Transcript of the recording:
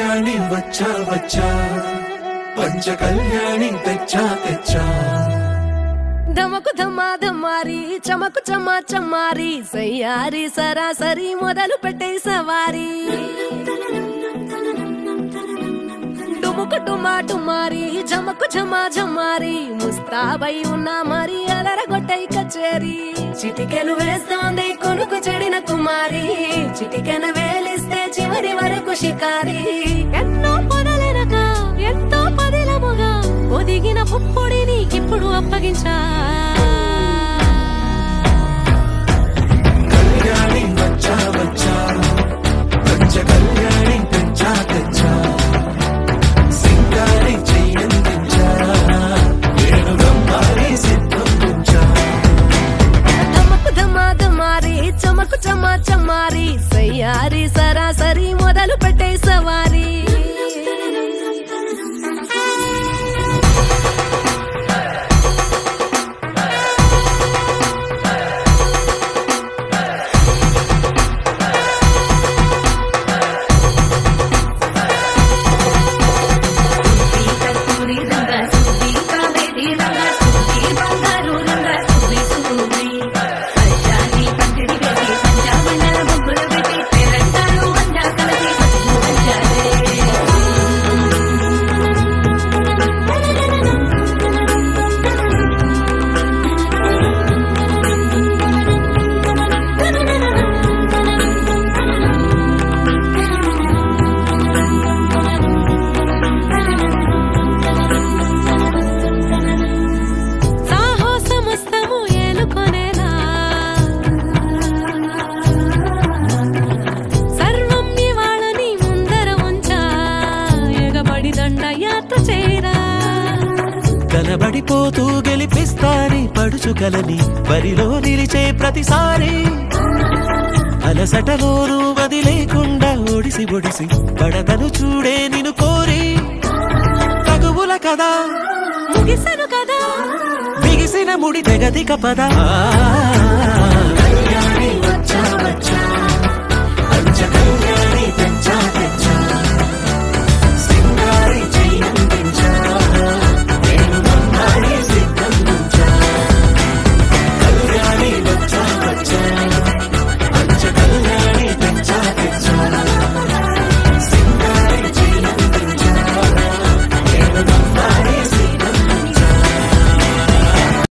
కళ్యాణి వచ్చా వచ్చా పంచ కళ్యాణి తెచ్చా తెచ్చా ధమకు ధమ్మా ధమ్మారి చమకు చమ్మా చమ్మారి సయ్యారి సరాసరి మొదలు పెట్టే సవారి డుముకు డుమా డుమారి జమకు ఝమా ఝమారి ముస్తాబై ఉన్నా మరి అలరగొట్టై కచేరి చిటికెలు వేస్తోంది కొనుకు చెడిన కుమారి చిటికెన వేలిస్తే చివరి వరకు షికారి ఎన్నో పొదలెనక ఎంతో పదిలముగా ఒదిగిన పుప్పొడి నీకిప్పుడు అప్పగించా కళ్యాణి వచ్చా వచ్చా పంచ కళ్యాణి తెచ్చా తెచ్చా సింగారి చెయ్యందించా ఏడు గమ్మారి సిద్ధం ఉంచా ధమకు ధమా ధమారి చమకు చమా చమ్మారి సయ్యారి సరాసరి మొదలు పెట్టే సవారి సాహసమస్తము ఏలుకొనేలా సర్వం ఇవాళని ముందర ఉంచా ఎగబడి దండ యాత్ర చేరా కనబడిపోతూ గెలిపిస్తాని పడుచు కలని బరిలో నిలిచే ప్రతిసారి అలసటలోనూ వదిలేకుండా ఒడిసి ఒడిసి పడతను చూడే నిన్ను కోరి తగువుల కదా ముగిసను కదా బిగిసిన ముడి తెగదిక పద